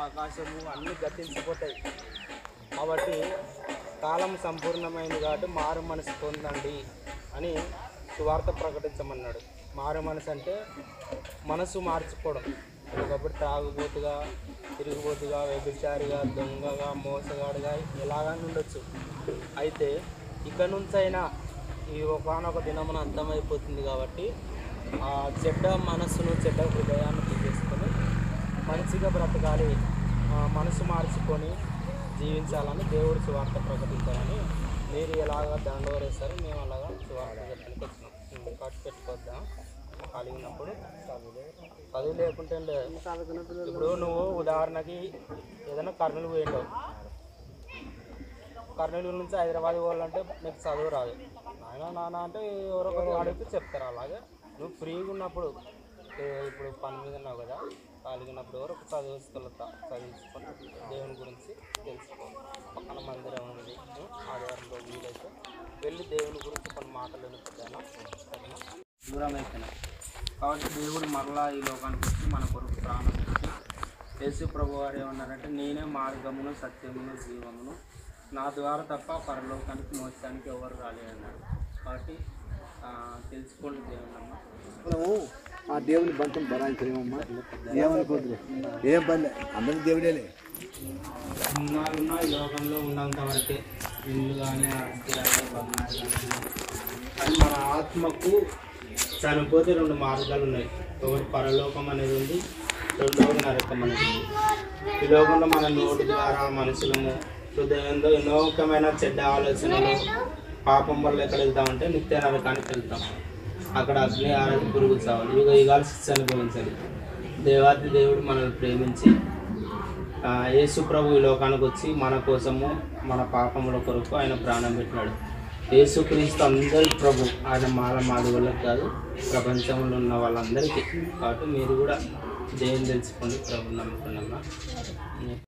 ఆకాశము అన్నీ గతించిపోతాయి కాబట్టి కాలం సంపూర్ణమైంది కాబట్టి మారు మనసు పొందండి అని సువార్త ప్రకటించమన్నాడు మారు మనసు అంటే మనసు మార్చుకోవడం ఒకప్పుడు తాగుబోతుగా తిరుగుబోతుగా వ్యభిచారిగా దొంగగా మోసగాడుగా ఎలాగని ఉండొచ్చు అయితే ఇక నుంచైనా ఈ ఒకనొక దినమున అంతమైపోతుంది కాబట్టి ఆ చెడ్డ మనస్సును చెడ్డ హృదయాన్ని తీసేసుకొని మంచిగా బ్రతకాలి ఆ మనసు మార్చుకొని జీవించాలని దేవుడు సువార్త ప్రకటించాలని మీరు ఎలాగ దండవరేస్తారు మేము అలాగా సువార్త చెప్పడానికి వచ్చినాం ఉం, కట్టు పెట్టుకోద్దాం ఖాళీ ఉన్నప్పుడు చదువు లేకుంటే లే- ఇప్పుడు నువ్వు ఉదాహరణకి ఏదైనా కర్నూలు పోయింటావు కర్నూలు నుంచి హైదరాబాద్ పోవాలంటే నీకు చదువు రాదు ఆయన నాన్న అంటే ఎవరో ఒకరు అడిగితే చెప్తారు అలాగే నువ్వు ఫ్రీగా ఉన్నప్పుడు ఏ, ఇప్పుడు పని మీద ఉన్నావు కదా ఖాళీగా ఉన్నప్పుడు ఎవరో ఒక చదివిస్తా చదివించుకొని దేవుని గురించి తెలుసుకో పక్కన మందిరం ఉంది ఉం, ఆదివారంలో వీలైతే వెళ్ళి దేవుని గురించి కొన్ని మాటలు వినుకుంటాను సరేనా దూరం అయిపోయినా కాబట్టి దేవుడు మరలా ఈ లోకానికి వచ్చి మన కొరకు ప్రాణం పెట్టి యేసు ప్రభు వారు ఏమన్నారంటే నేనే మార్గమును సత్యమును జీవమును నా ద్వారా తప్ప పరలోకానికి మోసానికి ఎవరు రాలేదన్నారు కాబట్టి ఆ, తెలుసుకోండి దేవునమ్మ మనము ఆ దేవుని బంతం బరాయించలేమమ్మా ఏమనుకోవద్దు ఏం పని అందరికి దేవుడేలే ఉన్నారున్న ఈ లోకంలో ఉన్నంత వరకే ఇల్లు కానీ ఆస్తి కానీ బంగారు కానీ కానీ మన ఆత్మకు చనిపోతే రెండు మార్గాలు ఉన్నాయి ఒకటి పరలోకం అనేది ఉంది రెండవది నరకం అనేది ఉంది ఈ లోకంలో మన నోటి ద్వారా మనుషులము హృదయంలో ఎన్నో రకమైన చెడ్డ ఆలోచనలు పాపం వల్ల ఎక్కడ వెళ్తామంటే నిత్య నరకానికి వెళ్తాం అక్కడ అగ్ని ఆరతి పురుగు చావాలి యుగ యుగాలు శిక్ష అనుభవించాలి దేవాది దేవుడు మనల్ని ప్రేమించి ఆ, యేసు ప్రభు ఈ లోకానికి వచ్చి మన కోసము మన పాపముల కొరకు ఆయన ప్రాణం పెట్టినాడు యేసుక్రీస్తు అందరి ప్రభు ఆయన మాల మాది వాళ్ళకి కాదు ప్రపంచంలో ఉన్న వాళ్ళందరికీ కాబట్టి మీరు కూడా దేవుని తెలుసుకోండి ప్రభు నమ్ముకున్నామా